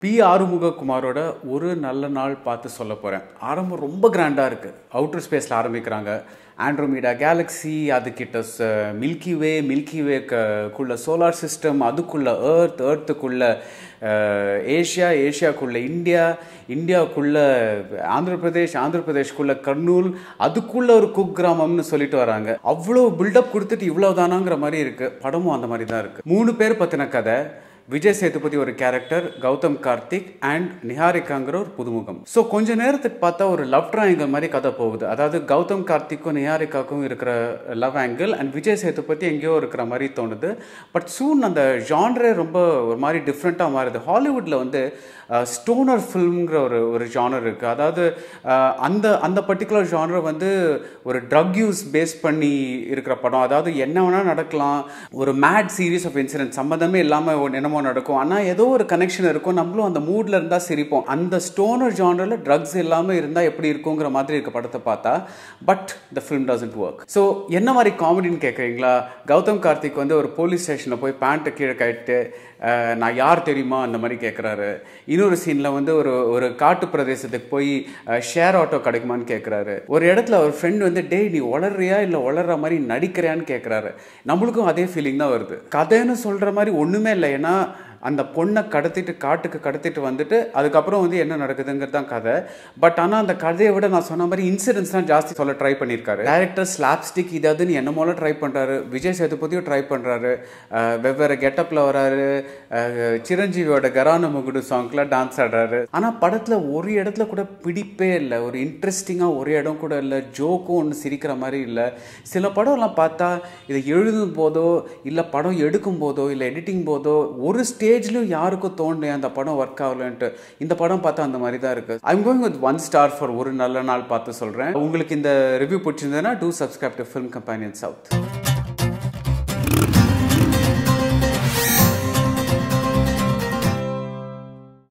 B ஆறுமுககுமாரோட ஒரு நல்ல நாள் பார்த்து சொல்ல போகிறேன் ஆரம்பம் ரொம்ப கிராண்டாக இருக்குது அவுட்டர் ஸ்பேஸில் ஆரம்பிக்கிறாங்க ஆண்ட்ரோமீடா கேலக்ஸி அதுக்கிட்ட மில்கி வே மில்கி வேக்குள்ள சோலார் சிஸ்டம் அதுக்குள்ள ஏர்த் ஏர்த்துக்குள்ள ஏஷியா ஏஷியாக்குள்ள இந்தியா இந்தியாவுக்குள்ள ஆந்திர பிரதேஷ் ஆந்திர பிரதேஷ்குள்ள கர்னூல் அதுக்குள்ள ஒரு குக் கிராமம்னு சொல்லிட்டு வராங்க அவ்வளோ பில்டப் கொடுத்துட்டு இவ்வளோ தானாங்கிற மாதிரி இருக்கு படமும் அந்த மாதிரி தான் இருக்கு மூணு பேர் பற்றின கதை விஜய் சேதுபதி ஒரு கேரக்டர் கௌதம் கார்த்திக் அண்ட் நிஹாரிகாங்கிற ஒரு புதுமுகம் ஸோ கொஞ்ச நேரத்துக்கு பார்த்தா ஒரு லவ் ட்ராயங்கிள் மாதிரி கதை போகுது அதாவது கௌதம் கார்த்திக்கும் நிஹாரிகாக்கும் இருக்கிற love angle and Vijay Sethupathi எங்கேயோ இருக்கிற மாதிரி தோணுது பட் சூன் அந்த ஜான்ரே ரொம்ப ஒரு மாதிரி டிஃப்ரெண்ட்டாக மாறுது ஹாலிவுட்டில் வந்து ஸ்டோனர் ஃபில்ம்ங்கிற ஒரு ஒரு ஜானர் இருக்குது அதாவது அந்த அந்த பர்டிகுலர் ஜானர் வந்து ஒரு ட்ரக் யூஸ் பேஸ் பண்ணி இருக்கிற படம் அதாவது என்ன வேணால் நடக்கலாம் ஒரு மேட் சீரீஸ் ஆஃப் இன்சிடென்ட் சம்மந்தமே இல்லாமல் என்னமோ நடக்கும் ஆனால் ஏதோ ஒரு கனெக்ஷன் இருக்கும் நம்மளும் அந்த மூடில் இருந்தால் சிரிப்போம் அந்த ஸ்டோனர் ஜானரில் ட்ரக்ஸ் இல்லாமல் இருந்தால் எப்படி இருக்குங்கிற மாதிரி இருக்க படத்தை பார்த்தா but the film doesn't work so என்ன மாதிரி காமெடின்னு கேட்குறீங்களா கௌதம் கார்த்திக் வந்து ஒரு போலீஸ் ஸ்டேஷனில் போய் பேண்ட்டை கீழே கட்டு நான் யார் தெரியுமா அந்த மாதிரி கேட்குறாரு இன்னொரு சீனில் வந்து ஒரு ஒரு காட்டு பிரதேசத்துக்கு போய் ஷேர் ஆட்டோ கிடைக்குமான்னு கேட்குறாரு ஒரு இடத்துல ஒரு ஃப்ரெண்ட் வந்து டேய் நீ வளர்றியா இல்லை வளர்ற மாதிரி நடிக்கிறியான்னு கேட்குறாரு நம்மளுக்கும் அதே ஃபீலிங் தான் வருது கதைன்னு சொல்கிற மாதிரி ஒன்றுமே இல்லை ஏன்னா அந்த பொண்ணை கடத்திட்டு காட்டுக்கு கடத்திட்டு வந்துட்டு அதுக்கப்புறம் வந்து என்ன நடக்குதுங்கிறது தான் கதை பட் ஆனால் அந்த கதையை விட நான் சொன்ன மாதிரி இன்சிடென்ட்ஸ் தான் ஜாஸ்தி சொல்ல ட்ரை பண்ணியிருக்காரு டேரக்டர் ஸ்லாப்ஸ்டிக் இதாதுன்னு என்னமோல ட்ரை பண்ணுறாரு விஜய் சேதுபதியும் ட்ரை பண்ணுறாரு வெவ்வேறு கெட்டப்பில் வராரு சிரஞ்சீவியோட கரான முகுடு சாங்க்கில் டான்ஸ் ஆடுறாரு ஆனால் படத்தில் ஒரு இடத்துல கூட பிடிப்பே இல்லை ஒரு இன்ட்ரெஸ்டிங்காக ஒரு இடம் கூட இல்லை ஜோக்கும் ஒன்று சிரிக்கிற மாதிரி இல்லை சில படம்லாம் பார்த்தா இதை எழுதும் போதோ இல்லை படம் எடுக்கும் போதோ இல்லை எடிட்டிங் போதோ ஒரு ஸ்டேஜ் ஸ்டேஜ்லையும் யாருக்கும் தோணு அந்த படம் ஒர்க் ஆகலன்ட்டு இந்த படம் பார்த்தா அந்த மாதிரி தான் இருக்குது I'm going with one star for ஒரு நல்ல நாள் பார்த்து சொல்கிறேன் உங்களுக்கு இந்த ரிவ்யூ பிடிச்சிருந்ததுன்னா do subscribe to film companion south